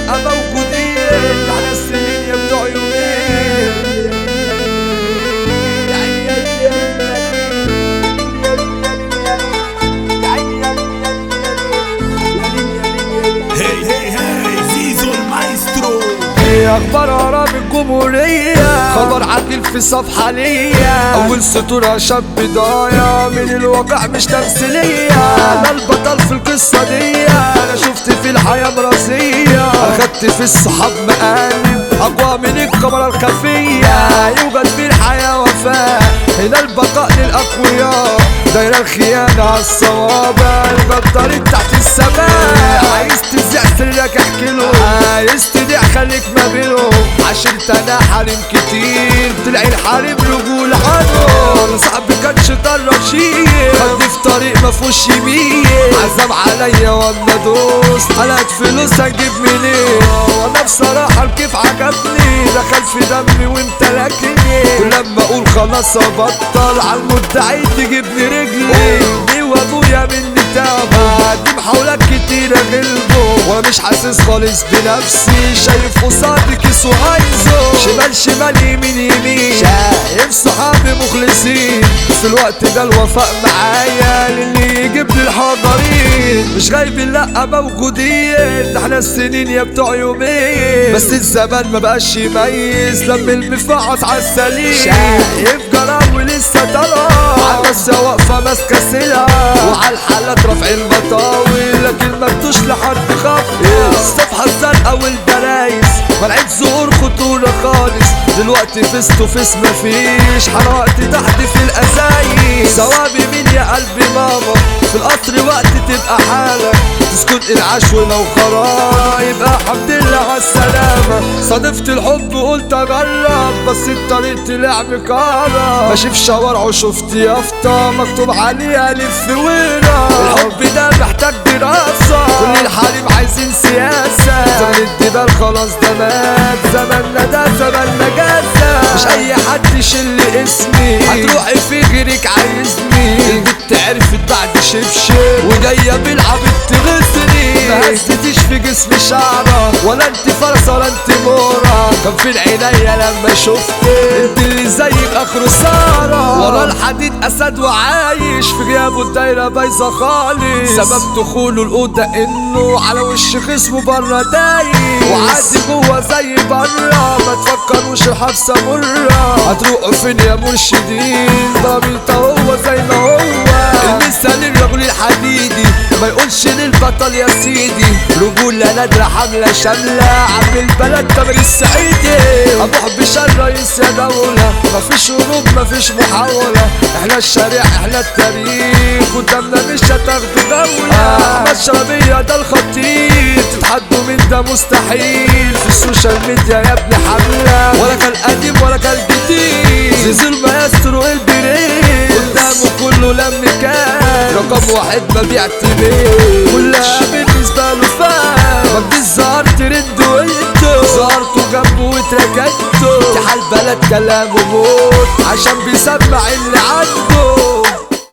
موجودين على السنين يا بتوع يومين هي هي هي زيزو المايسترو ايه اخبار عرب الجمهورية خبر عاجل في صفحة ليا اول سطور شاب ضايع من الواقع مش تمثيلية انا البطل في القصة دي انا شفت في الحياة مرازية اخدت في الصحاب مقالب اقوى من الكاميرا الخفية يوجد في الحياة وفاء هنا البقاء للاقوياء دايرة الخيانة على الصوابع الجدارين تحت السماء عايز تذيع سرك احكي له عايز تدع خليك ما بينهم عشرت انا حريم كتير تلاقي الحريم رجول عنه صاحبي كان شيطان رشيد خدني في طريق ما فيهوش يمين عزم عليا وانا دوس قلقت فلوس هجيب منين وانا بصراحة الكيف عجبني دخل في دمي وامتلكني كل لما اقول خلاص ابطل على المدعي تجيبني رجلي امي وابويا مني تعبوا دي محاولات كتيرة غلبوا وانا مش حاسس خالص بنفسي شايف قصادي كيس وهايزو شمال شمال يمين يمين شايف صحابي مخلصين في الوقت ده الوفاء معايا للي يجيب لي الحضرين مش غايبين لا موجودين ده احنا السنين يا بتوع يومين بس الزمان ما بقاش يميز لما المفعص على السليم شايف جراوي لسه طالعه على بس واقفه ماسكه سلعه وعلى الحالات رافع المطاوي لكن ما بدوش لحد خط الصفحه الزرقاء والبرايز ملعب ظهور خطوره خالص دلوقتي فيس تو فيس مفيش حرقت تحت في الازايز ثوابي مين يا قلبي ماما في القطر وقت تبقى حالك تسكت العشو لو خرا يبقى الحمد لله على السلامة صادفت الحب قلت اجرب بس الطريق طلع مكرر ماشي في شوارعه شفت يافطة مكتوب عليها لف ورا الحب ده محتاج دراسة كل الحريم عايزين سياسة زمن الدبال خلاص ده مات زماننا ده زمن نجاسة مش اي حد يشيل اسمي هتروحي في غيرك عايزني البت عرفت بعد شبشب وجاية بالعبيط تغزني ما هزتيش في جسمي شعرة ولا انت فرصة ولا انت مورة كان في العينيا لما شفتك انت اللي زيك اخر سارة ورا الحديد اسد وعايش في غيابه الدايرة بايظة خالص سبب دخوله الأوضة انه على وش خصمه بره دايس وعادي جوه زي بره ما تفكروش الحبسة مرة هتروحوا فين يا مرشدين ضميرت هو زي ما هو المثال الرجل الحديدي ما يقولش للبطل يا سيدي رجولة نادرة حملة شاملة عم البلد تامر السعيدي ابوح بشار رئيس يا دولة مفيش هروب مفيش محاولة احنا الشارع احنا التاريخ قدامنا مش هتاخدوا دولة احمد شربية ده الخطير تتحدوا من ده مستحيل في السوشيال ميديا يا ابن حملة ولا كان قديم ولا كان جديد زيزو المايسترو البريد قدامه كله لم كان رقم واحد ما بيعتمد كلها بالنسبة له فان مجدي الزهر ترند وانتو ظهرتوا جنبه واتركنتوا تحال بلد كلامه موت عشان بيسمع اللي عنده